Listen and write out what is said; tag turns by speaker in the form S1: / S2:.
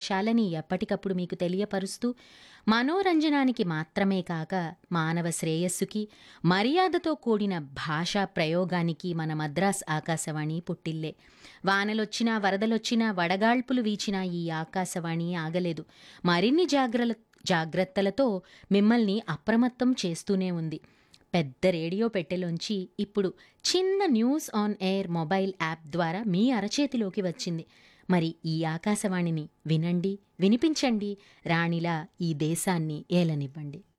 S1: విశేషాలని ఎప్పటికప్పుడు మీకు తెలియపరుస్తూ మనోరంజనానికి మాత్రమే కాక మానవ శ్రేయస్సుకి మర్యాదతో కూడిన భాషా ప్రయోగానికి మన మద్రాస్ ఆకాశవాణి పుట్టిల్లే వానలొచ్చినా వరదలొచ్చినా వడగాల్పులు వీచినా ఈ ఆకాశవాణి ఆగలేదు మరిన్ని జాగ్రత్త జాగ్రత్తలతో మిమ్మల్ని అప్రమత్తం చేస్తూనే ఉంది పెద్ద రేడియో పెట్టెలోంచి ఇప్పుడు చిన్న news on air mobile app ద్వారా మీ అరచేతిలోకి వచ్చింది మరి ఈ ఆకాశవాణిని వినండి వినిపించండి రాణిలా ఈ దేశాన్ని ఏలనివ్వండి